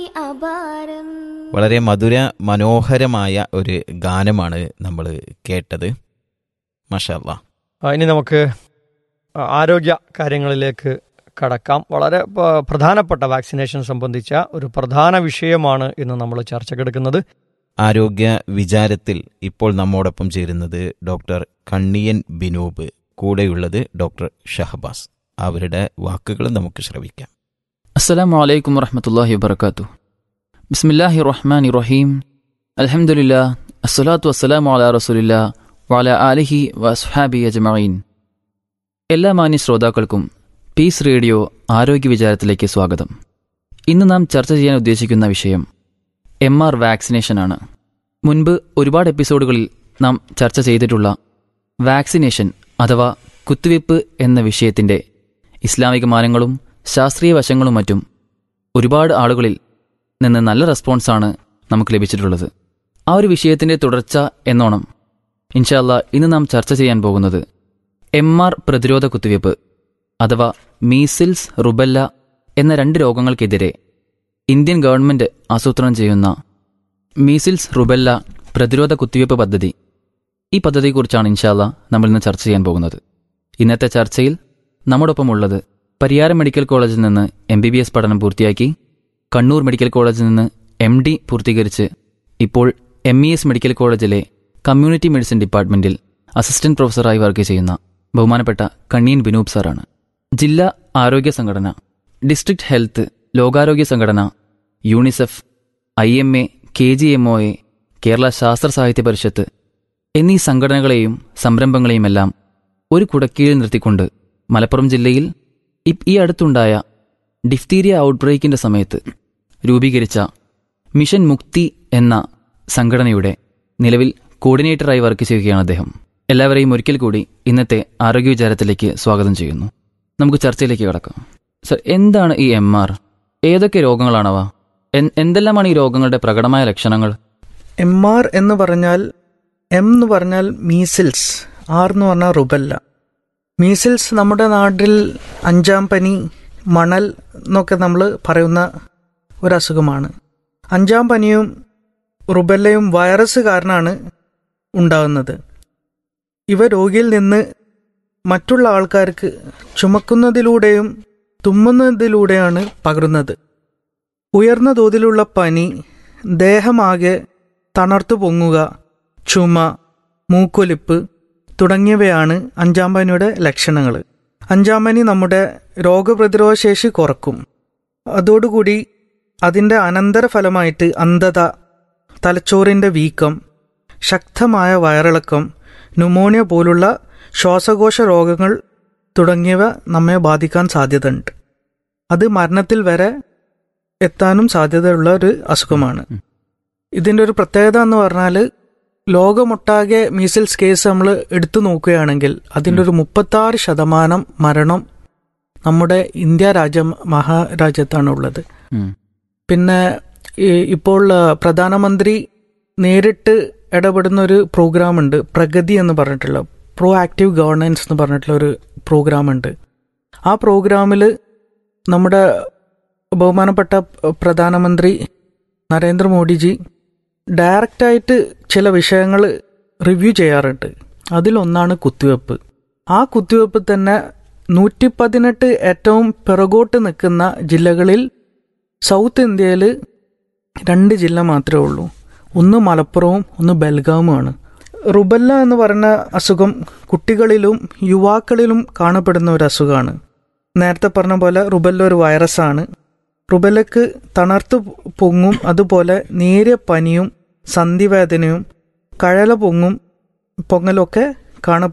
അപാരം വളരെ മധുര മനോഹരമായ ഒരു ഗാനമാണ് നമ്മൾ കേട്ടത് മഷാല്ല ആ, ഇനി നമുക്ക് ആരോഗ്യ കാര്യങ്ങളിലേക്ക് കടക്കാം വളരെ പ- പ്രധാനപ്പെട്ട വാക്സിനേഷൻ സംബന്ധിച്ച ഒരു പ്രധാന വിഷയമാണ് ഇന്ന് നമ്മൾ ചർച്ചക്കെടുക്കുന്നത് ആരോഗ്യ വിചാരത്തിൽ ഇപ്പോൾ നമ്മോടൊപ്പം ചേരുന്നത് ഡോക്ടർ കണ്ണിയൻ ബിനൂബ് കൂടെയുള്ളത് ഡോക്ടർ ഷഹബാസ് അവരുടെ വാക്കുകൾ നമുക്ക് ശ്രവിക്കാം السلام عليكم ورحمة الله وبركاته بسم الله الرحمن الرحيم الحمد لله الصلاة والسلام على رسول الله وعلى آله وأصحابه أجمعين എല്ലാ മാന്യ ശ്രോതാക്കൾക്കും പീസ് റേഡിയോ ആരോഗ്യ വിചാരത്തിലേക്ക് സ്വാഗതം ഇന്ന് നാം ചർച്ച ചെയ്യാൻ ഉദ്ദേശിക്കുന്ന വിഷയം എം ആർ വാക്സിനേഷനാണ് മുൻപ് ഒരുപാട് എപ്പിസോഡുകളിൽ നാം ചർച്ച ചെയ്തിട്ടുള്ള വാക്സിനേഷൻ അഥവാ കുത്തിവയ്പ്പ് എന്ന വിഷയത്തിൻ്റെ ഇസ്ലാമിക മാനങ്ങളും ശാസ്ത്രീയ വശങ്ങളും മറ്റും ഒരുപാട് ആളുകളിൽ നിന്ന് നല്ല റെസ്പോൺസാണ് നമുക്ക് ലഭിച്ചിട്ടുള്ളത് ആ ഒരു വിഷയത്തിൻ്റെ തുടർച്ച എന്നോണം ഇൻഷാല്ല ഇന്ന് നാം ചർച്ച ചെയ്യാൻ പോകുന്നത് എം ആർ പ്രതിരോധ കുത്തിവയ്പ്പ് അഥവാ മീസിൽസ് റുബല്ല എന്ന രണ്ട് രോഗങ്ങൾക്കെതിരെ ഇന്ത്യൻ ഗവൺമെൻറ് ആസൂത്രണം ചെയ്യുന്ന മീസിൽസ് റുബല്ല പ്രതിരോധ കുത്തിവയ്പ്പ് പദ്ധതി ഈ പദ്ധതിയെക്കുറിച്ചാണ് ഇൻഷാല്ല നമ്മൾ ഇന്ന് ചർച്ച ചെയ്യാൻ പോകുന്നത് ഇന്നത്തെ ചർച്ചയിൽ നമ്മോടൊപ്പമുള്ളത് പരിയാരം മെഡിക്കൽ കോളേജിൽ നിന്ന് എം ബി ബി എസ് പഠനം പൂർത്തിയാക്കി കണ്ണൂർ മെഡിക്കൽ കോളേജിൽ നിന്ന് എം ഡി പൂർത്തീകരിച്ച് ഇപ്പോൾ എം ഇ എസ് മെഡിക്കൽ കോളേജിലെ കമ്മ്യൂണിറ്റി മെഡിസിൻ ഡിപ്പാർട്ട്മെന്റിൽ അസിസ്റ്റന്റ് പ്രൊഫസറായി വർക്ക് ചെയ്യുന്ന ബഹുമാനപ്പെട്ട കണ്ണീൻ ബിനൂപ് സാറാണ് ജില്ലാ ആരോഗ്യ സംഘടന ഡിസ്ട്രിക്ട് ഹെൽത്ത് ലോകാരോഗ്യ സംഘടന UNICEF I M A K G M O A Kerala Sasthra Sahithya പരിഷത്ത് എന്നീ സംഘടനകളെയും സംരംഭങ്ങളെയുമെല്ലാം ഒരു കുടക്കീഴിൽ നിർത്തിക്കൊണ്ട് മലപ്പുറം ജില്ലയിൽ ഇപ്- ഈ അടുത്തുണ്ടായ ഡിഫ്തീരിയ ഔട്ട്ബ്രേക്കിന്റെ സമയത്ത് രൂപീകരിച്ച മിഷൻ മുക്തി എന്ന സംഘടനയുടെ നിലവിൽ കോർഡിനേറ്ററായി വർക്ക് ചെയ്യുകയാണ് അദ്ദേഹം എല്ലാവരെയും ഒരിക്കൽ കൂടി ഇന്നത്തെ ആരോഗ്യ വിചാരത്തിലേക്ക് സ്വാഗതം ചെയ്യുന്നു നമുക്ക് ചർച്ചയിലേക്ക് കടക്കാം സർ എന്താണ് ഈ എം ആർ ഏതൊക്കെ രോഗങ്ങളാണവ എൻ- എന്തെല്ലാമാണ് ഈ രോഗങ്ങളുടെ പ്രകടമായ ലക്ഷണങ്ങൾ എം ആർ എന്ന് പറഞ്ഞാൽ എം എന്ന് പറഞ്ഞാൽ മീസിൽസ് ആർ എന്ന് പറഞ്ഞാൽ റുബല്ല മീസിൽസ് നമ്മുടെ നാട്ടിൽ അഞ്ചാം പനി മണൽ എന്നൊക്കെ നമ്മൾ പറയുന്ന ഒരു അസുഖമാണ് അഞ്ചാം പനിയും റുബല്ലയും വൈറസ് കാരണമാണ് ഉണ്ടാകുന്നത് ഇവ രോഗിയിൽ നിന്ന് മറ്റുള്ള ആൾക്കാർക്ക് ചുമക്കുന്നതിലൂടെയും തുമ്മുന്നതിലൂടെയാണ് പകരുന്നത് ഉയർന്ന തോതിലുള്ള പനി ദേഹമാകെ തണർത്തു പൊങ്ങുക ചുമ മൂക്കൊലിപ്പ് തുടങ്ങിയവയാണ് അഞ്ചാം പനിയുടെ ലക്ഷണങ്ങൾ അഞ്ചാം പനി നമ്മുടെ രോഗപ്രതിരോധ ശേഷി കുറക്കും അതോടുകൂടി അതിൻ്റെ അനന്തരഫലമായിട്ട് അന്ധത തലച്ചോറിൻ്റെ വീക്കം ശക്തമായ വയറിളക്കം ന്യൂമോണിയ പോലുള്ള ശ്വാസകോശ രോഗങ്ങൾ തുടങ്ങിയവ നമ്മെ ബാധിക്കാൻ സാധ്യതയുണ്ട് അത് മരണത്തിൽ വരെ എത്താനും സാധ്യതയുള്ള ഒരു അസുഖമാണ് ഇതിൻ്റെ ഒരു പ്രത്യേകത എന്ന് പറഞ്ഞാൽ ലോകമൊട്ടാകെ മീസിൽസ് കേസ് നമ്മൾ എടുത്തു നോക്കുകയാണെങ്കിൽ അതിൻ്റെ ഒരു മുപ്പത്താറ് ശതമാനം മരണം നമ്മുടെ ഇന്ത്യ രാജ്യം മഹാരാജ്യത്താണ് ഉള്ളത് ഉം. പിന്നെ ഈ- ഇപ്പോൾ ആ, പ്രധാനമന്ത്രി നേരിട്ട് ഇടപെടുന്ന ഒരു പ്രോഗ്രാം ഉണ്ട് പ്രഗതി എന്ന് പറഞ്ഞിട്ടുള്ള പ്രോ ആക്റ്റീവ് ഗവർണൻസ് എന്ന് പറഞ്ഞിട്ടുള്ള ഒരു പ്രോഗ്രാം ഉണ്ട് ആ പ്രോഗ്രാമിൽ നമ്മുടെ ബഹുമാനപ്പെട്ട പ്രധാനമന്ത്രി നരേന്ദ്രമോദിജി ഡയറക്റ്റായിട്ട് ചില വിഷയങ്ങൾ റിവ്യൂ ചെയ്യാറുണ്ട് അതിലൊന്നാണ് കുത്തിവെപ്പ് ആ കുത്തിവെപ്പ് തന്നെ നൂറ്റി പതിനെട്ട് ഏറ്റവും പിറകോട്ട് നിൽക്കുന്ന ജില്ലകളിൽ സൗത്ത് ഇന്ത്യയിൽ രണ്ട് ജില്ല മാത്രമേ ഉള്ളൂ ഒന്ന് മലപ്പുറവും ഒന്ന് ബൽഗാവുമാണ് റുബല്ല എന്ന് പറയുന്ന അസുഖം കുട്ടികളിലും യുവാക്കളിലും കാണപ്പെടുന്ന ഒരു അസുഖമാണ് നേരത്തെ പറഞ്ഞ പോലെ റുബല്ല ഒരു വൈറസാണ് റുബലക്ക് തണർത്ത് പൊങ്ങും അതുപോലെ നേരിയ പനിയും സന്ധിവേദനയും കഴല പൊങ്ങും പൊങ്ങലൊക്കെ കാണപ്പെടും